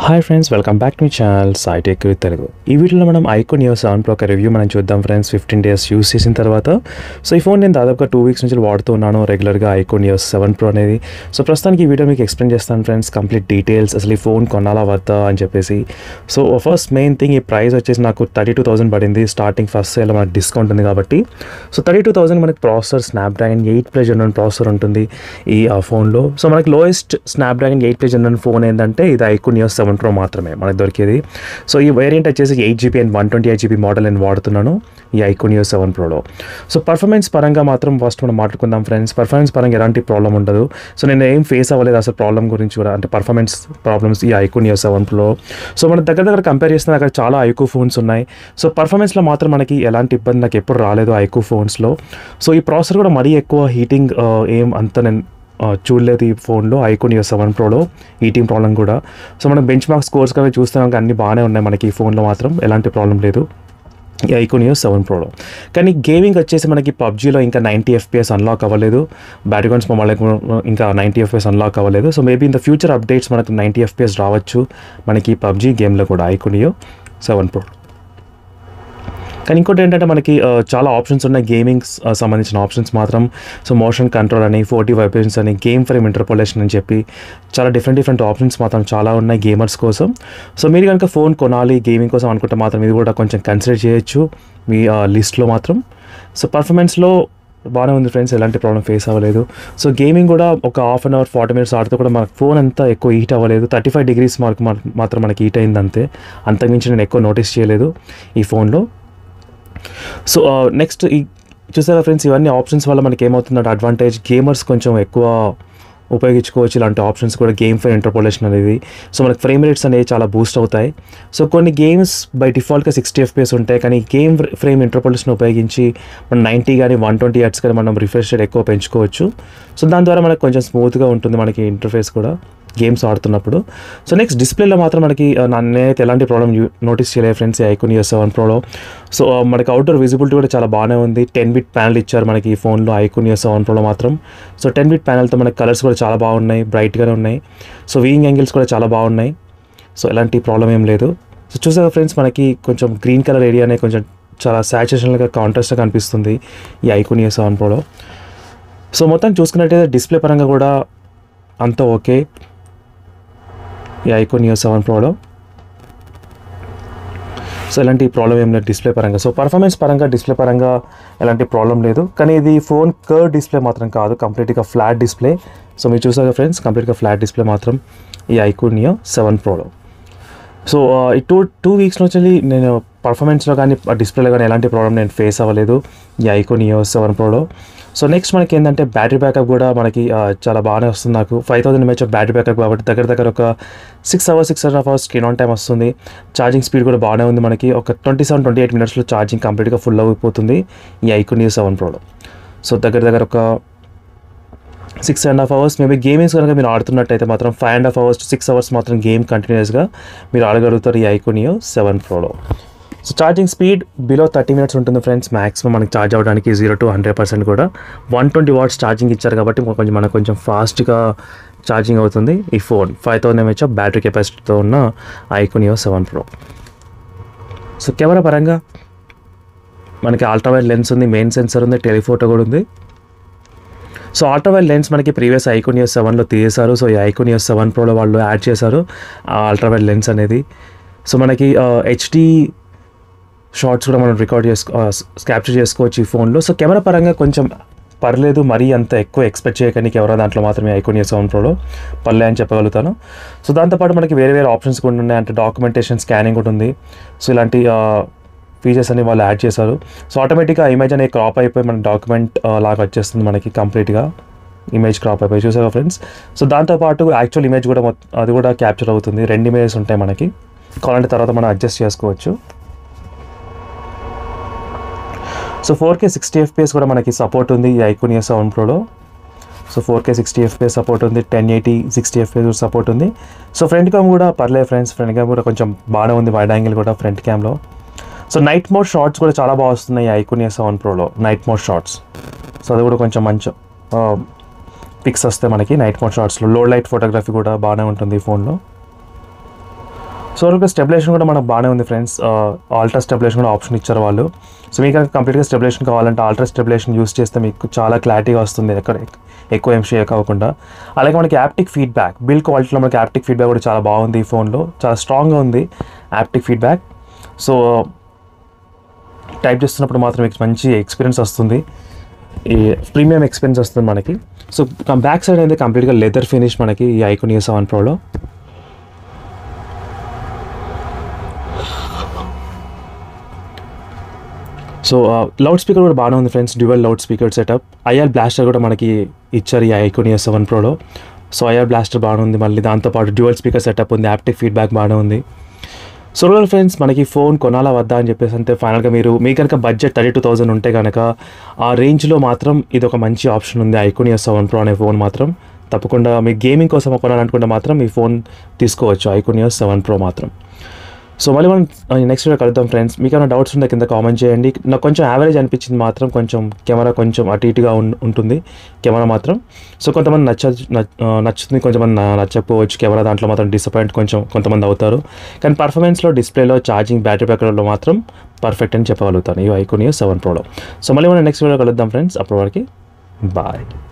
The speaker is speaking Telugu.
hi friends welcome back to my channel Saitech with Telugu ఈ వీడియోలో మనం ఐకోన్ ఇయర్ సెవెన్ ప్రో ఒక రివ్యూ మనం చూద్దాం ఫ్రెండ్స్ ఫిఫ్టీన్ డేస్ యూస్ చేసిన తర్వాత సో ఈ ఫోన్ నేను దాదాపుగా టూ వీక్స్ నుంచి వాడుతూ ఉన్నాను రెగ్యులర్గా ఐకోన్ ఇయర్ సెవెన్ ప్రో అనేది సో ప్రస్తుతానికి ఈ వీడియో మీకు ఎక్స్ప్లెయిన్ చేస్తాను ఫ్రెండ్స్ కంప్లీట్ డీటెయిల్స్ అసలు ఈ ఫోన్ కొనాలా వద్దా అని చెప్పేసి సో ఫస్ట్ మెయిన్ థింగ్ ఈ ప్రైస్ వచ్చేసి నాకు థర్టీ టూ థౌసండ్ పడింది స్టార్టింగ్ ఫస్ట్ సేల్ మనకు డిస్కౌంట్ ఉంది కాబట్టి సో థర్టీ టూ థౌసండ్ మనకి processor Snapdragon eight plus general processor ఉంటుంది ఈ ఫోన్లో సో మనకి lowest Snapdragon eight plus general phone ఏంటంటే ఇది ఐకోన్ ఇయర్ సెవెన్ ప్రో మాత్రమే మనకి దొరికేది సో ఈ వేరియంట్ వచ్చేసి eight GB and one twenty eight GB model నేను వాడుతున్నాను ఈ ఐకోన్ ఇయర్ సెవెన్ ప్రోలో సో పర్ఫార్మెన్స్ పరంగా మాత్రం ఫస్ట్ మనం మాట్లాడుకుందాం ఫ్రెండ్స్ పర్ఫార్మెన్స్ పరంగా ఎలాంటి ప్రాబ్లం ఉండదు సో నేను ఏం ఫేస్ అవ్వలేదు అసలు ప్రాబ్లం గురించి కూడా అంటే పర్ఫార్మెన్స్ ప్రాబ్లమ్స్ ఈ iQOO Neo seven pro so మన దగ్గర దగ్గర కంపేర్ చేస్తే అక్కడ చాలా ఐకో ఫోన్స్ ఉన్నాయి సో పర్ఫార్మెన్స్లో మాత్రం మనకి ఎలాంటి ఇబ్బంది నాకు ఎప్పుడు రాలేదు ఐకో ఫోన్స్లో సో ఈ ప్రాసెసర్ కూడా మరీ ఎక్కువ హీటింగ్ ఏం అంత నేను ఆ, చూడలేదు ఈ ఫోన్లో ఐకోన్ ఇయర్ సెవెన్ ప్రోలో హీటింగ్ ప్రాబ్లం కూడా సో మనం బెంచ్ మార్క్ స్కోర్స్ కానీ చూస్తున్నాం అన్ని బాగానే ఉన్నాయి మనకి ఈ ఫోన్లో మాత్రం ఎలాంటి ప్రాబ్లం లేదు ఈ ఐకోన్ ఇయర్ సెవెన్ ప్రోలో కానీ గేమింగ్ వచ్చేసి మనకి పబ్జీలో ఇంకా నైంటీ ఎఫ్పిఎస్ అన్లాక్ అవ్వలేదు బ్యాటిగన్స్ మనకి ఇంకా నైంటీ ఎఫ్పిఎస్ అన్లాక్ అవ్వలేదు so maybe in the future updates మనకు నైంటీ ఎఫ్పిఎస్ రావచ్చు మనకి పబ్జీ గేమ్లో కూడా ఐకోన్ ఇయర్ సెవెన్ ప్రో కానీ ఇంకోటి ఏంటంటే మనకి ఆ, చాలా ఆప్షన్స్ ఉన్నాయి గేమింగ్ సంబంధించిన ఆప్షన్స్ మాత్రం సో మోషన్ కంట్రోల్ అని ఫోర్టీ వైబ్రేషన్స్ అని గేమ్ ఫ్రేమ్ ఇంటర్పోలేషన్ అని చెప్పి చాలా డిఫరెంట్ డిఫరెంట్ ఆప్షన్స్ మాత్రం చాలా ఉన్నాయి గేమర్స్ కోసం సో మీరు కనుక ఫోన్ కొనాలి గేమింగ్ కోసం అనుకుంటే మాత్రం ఇది కూడా కొంచెం కన్సిడర్ చేయొచ్చు మీ లిస్ట్లో మాత్రం సో పర్ఫార్మెన్స్లో బాగానే ఉంది ఫ్రెండ్స్ ఎలాంటి ప్రాబ్లం ఫేస్ అవ్వలేదు సో గేమింగ్ కూడా ఒక half an hour forty minutes ఆడితే కూడా మనకు ఫోన్ అంతా ఎక్కువ హీట్ అవ్వలేదు థర్టీ ఫైవ్ డిగ్రీస్ మార్క్ మాత్రం మనకి హీట్ అయింది అంతే అంతకుమించి నేను ఎక్కువ నోటీస్ చేయలేదు ఈ ఫోన్లో సో నెక్స్ట్ ఈ చూసారా ఫ్రెండ్స్ ఇవన్నీ ఆప్షన్స్ వల్ల మనకి ఏమవుతుందంటే అడ్వాంటేజ్ గేమర్స్ కొంచెం ఎక్కువ ఉపయోగించుకోవచ్చు ఇలాంటి ఆప్షన్స్ కూడా గేమ్ ఫైర్ ఇంటర్పోలేషన్ అనేది సో మనకి ఫ్రేమ్ రేట్స్ అనేవి చాలా బూస్ట్ అవుతాయి సో కొన్ని గేమ్స్ బై డిఫాల్ట్గా సిక్స్టీ ఎఫ్పిఎస్ ఉంటాయి కానీ గేమ్ ఫ్రేమ్ ఇంటర్పోలేషన్ ఉపయోగించి మనం నైంటీ కానీ వన్ ట్వంటీ హెడ్స్ కానీ మనం రిఫ్రెష్ రేట్ ఎక్కువ పెంచుకోవచ్చు సో దాని ద్వారా మనకు కొంచెం స్మూత్గా ఉంటుంది మనకి ఇంటర్ఫేస్ కూడా గేమ్స్ ఆడుతున్నప్పుడు సో నెక్స్ట్ డిస్ప్లేలో మాత్రం మనకి ఆ, నా- నేనైతే ఎలాంటి ప్రాబ్లం నోటీస్ చేయలేదు ఫ్రెండ్స్ ఐకోన్ ఇయర్ సెవెన్ ప్రోలో సో ఆ, మనకి అవుట్డోర్ విజిబిలిటీ కూడా చాలా బాగానే ఉంది టెన్ బిట్ ప్యానల్ ఇచ్చారు మనకి ఈ ఫోన్లో ఐకోన్ ఇయర్ సెవెన్ ప్రోలో మాత్రం సో టెన్ బిట్ ప్యానల్తో మనకి కలర్స్ కూడా చాలా బాగున్నాయి బ్రైట్గానే ఉన్నాయి సో వీయింగ్ యాంగిల్స్ కూడా చాలా బాగున్నాయి సో ఎలాంటి ప్రాబ్లం ఏం లేదు సో చూసారా ఫ్రెండ్స్ మనకి కొంచెం గ్రీన్ కలర్ ఏరియానే కొంచెం చాలా సాచురేషన్గా కాంట్రాస్ట్గా కనిపిస్తుంది ఈ ఐకోన్ ఇయర్ సెవెన్ ప్రోలో సో మొత్తం చూసుకున్నట్టయితే డిస్ప్లే పరంగా కూడా అంతా ఓకే ఈ ఐకోన్ ఇయర్ సెవెన్ ప్రోలో సో ఎలాంటి ప్రాబ్లం ఏం లేదు డిస్ప్లే పరంగా సో పర్ఫార్మెన్స్ పరంగా డిస్ప్లే పరంగా ఎలాంటి ప్రాబ్లం లేదు కానీ ఇది ఫోన్ కర్ డిస్ప్లే మాత్రం కాదు కంప్లీట్గా ఫ్లాట్ డిస్ప్లే సో మీరు చూసారు ఫ్రెండ్స్ కంప్లీట్గా ఫ్లాట్ డిస్ప్లే మాత్రం ఈ ఐకోన్ ఇయర్ సెవెన్ ప్రోలో సో ఆ, ఈ టూ టూ వీక్స్ నుంచి నేను పర్ఫార్మెన్స్లో కానీ డిస్ప్లేలో కానీ ఎలాంటి ప్రాబ్లం నేను ఫేస్ అవ్వలేదు ఈ ఐకోన్ ఇయర్ సెవెన్ ప్రోలో సో నెక్స్ట్ మనకి ఏంటంటే బ్యాటరీ బ్యాకప్ కూడా మనకి ఆ, చాలా బాగానే వస్తుంది నాకు five thousand MH battery backup కాబట్టి దగ్గర దగ్గర ఒక six hours six and half hours screen on time వస్తుంది ఛార్జింగ్ స్పీడ్ కూడా బాగానే ఉంది మనకి ఒక ట్వంటీ సెవెన్ ట్వంటీ ఎయిట్ మినిట్స్లో ఛార్జింగ్ కంప్లీట్గా ఫుల్ అయిపోతుంది ఈ ఐకోన్ ఇయర్ సెవెన్ ప్రోలో సో దగ్గర దగ్గర ఒక six and half hours maybe gamings కనుక మీరు ఆడుతున్నట్టయితే మాత్రం five and half hours to six hours మాత్రం గేమ్ కంటిన్యూస్గా మీరు ఆడగలుగుతారు ఈ ఐకోనియో సెవెన్ ప్రోలో so charging speed below thirty minutes ఉంటుంది ఫ్రెండ్స్ మాక్సిమం మనకి ఛార్జ్ అవ్వడానికి జీరో టు హండ్రెడ్ పర్సెంట్ కూడా వన్ ట్వంటీ వాట్స్ ఛార్జింగ్ ఇచ్చారు కాబట్టి కొంచెం మనకు కొంచెం ఫాస్ట్గా ఛార్జింగ్ అవుతుంది ఈ phone five thousand MH battery కెపాసిటీతో ఉన్న iQOO Neo seven pro so camera పరంగా మనకి అల్ట్రావైడ్ లెన్స్ ఉంది మెయిన్ సెన్సర్ ఉంది టెలిఫోటో కూడా ఉంది సో అల్ట్రావైడ్ లెన్స్ మనకి ప్రీవియస్ ఐకోన్ ఇయర్ సెవెన్లో తీసేశారు సో ఈ ఐకోన్ ఇయర్ సెవెన్ ప్రోలో వాళ్ళు యాడ్ చేశారు ఆ అల్ట్రావైడ్ లెన్స్ అనేది సో మనకి హెచ్డి షార్ట్స్ కూడా మనం రికార్డ్ చేసుకో క్యాప్చర్ చేసుకోవచ్చు ఈ ఫోన్లో సో కెమెరా పరంగా కొంచెం పర్లేదు మరీ అంత ఎక్కువ ఎక్స్పెక్ట్ చేయకండి కెమెరా దాంట్లో మాత్రమే ఐకోన్ ఇయర్ సెవెన్ ప్రోలో పర్లే అని చెప్పగలుగుతాను సో దాంతోపాటు మనకి వేరే వేరే ఆప్షన్స్ కూడా ఉన్నాయి అంటే డాక్యుమెంటేషన్ స్కానింగ్ కూడా ఉంది సో ఇలాంటి ఫీచర్స్ అన్ని వాళ్ళు యాడ్ చేశారు సో ఆటోమేటిక్గా ఇమేజ్ అనేది క్రాప్ అయిపోయి మన డాక్యుమెంట్ లాగా వచ్చేస్తుంది మనకి కంప్లీట్గా ఇమేజ్ క్రాప్ అయిపోయి చూసారా ఫ్రెండ్స్ సో దాంతోపాటు యాక్చువల్ ఇమేజ్ కూడా మొత్తం అది కూడా క్యాప్చర్ అవుతుంది రెండు ఇమేజెస్ ఉంటాయి మనకి కావాలంటే తర్వాత మనం అడ్జస్ట్ చేసుకోవచ్చు so four K sixty FPS కూడా మనకి సపోర్ట్ ఉంది ఈ ఐకోనియా సెవెన్ ప్రోలో so four K sixty FPS support ఉంది ten eighty sixty FPS support ఉంది సో ఫ్రంట్ క్యామ్ కూడా పర్లేదు ఫ్రెండ్స్ ఫ్రంట్ క్యామ్ కూడా కొంచెం బాగానే ఉంది వైడ్ యాంగిల్ కూడా ఫ్రంట్ క్యామ్లో సో నైట్ మోడ్ షార్ట్స్ కూడా చాలా బాగా వస్తున్నాయి ఈ ఐకోనియా సెవెన్ ప్రోలో నైట్ మోడ్ షార్ట్స్ సో అది కూడా కొంచెం మంచి పిక్స్ వస్తాయి మనకి నైట్ మోడ్ షార్ట్స్లో లో లైట్ ఫోటోగ్రఫీ కూడా బాగానే ఉంటుంది ఈ ఫోన్లో సో ఇంకా స్టెబిలేషన్ కూడా మనకు బాగానే ఉంది ఫ్రెండ్స్ ఆల్ట్రా స్టెబిలేషన్ కూడా ఆప్షన్ ఇచ్చారు వాళ్ళు సో మీకు కనుక కంప్లీట్గా స్టెబిలేషన్ కావాలంటే ఆల్ట్రా స్టెబిలేషన్ యూస్ చేస్తే మీకు చాలా క్లారిటీగా వస్తుంది ఎక్కడ ఎక్కువ ఏం షేక్ అవ్వకుండా అలాగే మనకి యాప్టిక్ ఫీడ్బ్యాక్ బిల్ క్వాలిటీలో మనకి యాప్టిక్ ఫీడ్బ్యాక్ కూడా చాలా బాగుంది ఈ ఫోన్లో చాలా స్ట్రాంగ్గా ఉంది యాప్టిక్ ఫీడ్బ్యాక్ సో టైప్ చేస్తున్నప్పుడు మాత్రం మీకు మంచి ఎక్స్పీరియన్స్ వస్తుంది ఈ ప్రీమియం ఎక్స్పీరియన్స్ వస్తుంది మనకి సో బ్యాక్ సైడ్ అయితే కంప్లీట్గా లెదర్ ఫినిష్ మనకి ఈ ఐకోన్ ఇయర్ సెవెన్ ప్రోలో సో లౌడ్ స్పీకర్ కూడా బాగానే ఉంది friends dual loud speaker setup IR blaster కూడా మనకి ఇచ్చారు ఈ ఐకోన్ ఇయర్ సెవెన్ ప్రోలో సో ఐఆర్ బ్లాస్టర్ బాగానే ఉంది మళ్ళీ దాంతోపాటు డ్యువల్ స్పీకర్ సెటప్ ఉంది యాప్టిక్ ఫీడ్బ్యాక్ బాగానే ఉంది సో రూరల్ ఫ్రెండ్స్ మనకి ఫోన్ కొనాలా వద్దా అని చెప్పేసి అంటే ఫైనల్గా మీరు మీ కనుక బడ్జెట్ థర్టీ టూ థౌసండ్ ఉంటే కనుక ఆ రేంజ్లో మాత్రం ఇది ఒక మంచి ఆప్షన్ ఉంది ఐకోన్ ఇయర్ సెవెన్ ప్రో అనే ఫోన్ మాత్రం తప్పకుండా మీ గేమింగ్ కోసం కొనాలనుకుంటే మాత్రం ఈ ఫోన్ తీసుకోవచ్చు ఐకోన్ ఇయర్ సెవెన్ ప్రో మాత్రం సో మళ్ళీ మనం నెక్స్ట్ వీడియో కలుద్దాం ఫ్రెండ్స్ మీకు ఏమైనా డౌట్స్ ఉంటే కింద కామెంట్ చేయండి నాకు కొంచెం యావరేజ్ అనిపించింది మాత్రం కొంచెం కెమెరా కొంచెం అటు ఇటుగా ఉం- ఉంటుంది కెమెరా మాత్రం సో కొంతమంది నచ్చ నచ్- ఆ, నచ్చుతుంది కొంతమంది నా- నచ్చకపోవచ్చు కెమెరా దాంట్లో మాత్రం డిసప్పాయింట్ కొంచెం కొంతమంది అవుతారు కానీ పర్ఫార్మెన్స్లో డిస్ప్లేలో ఛార్జింగ్ బ్యాటరీ బ్యాకప్లో మాత్రం పర్ఫెక్ట్ అని చెప్పగలుగుతాను ఈ ఐకోన్ సెవెన్ ప్రోలో సో మళ్ళీ మనం నెక్స్ట్ వీడియో కలుద్దాం ఫ్రెండ్స్ అప్పటి వరకు బాయ్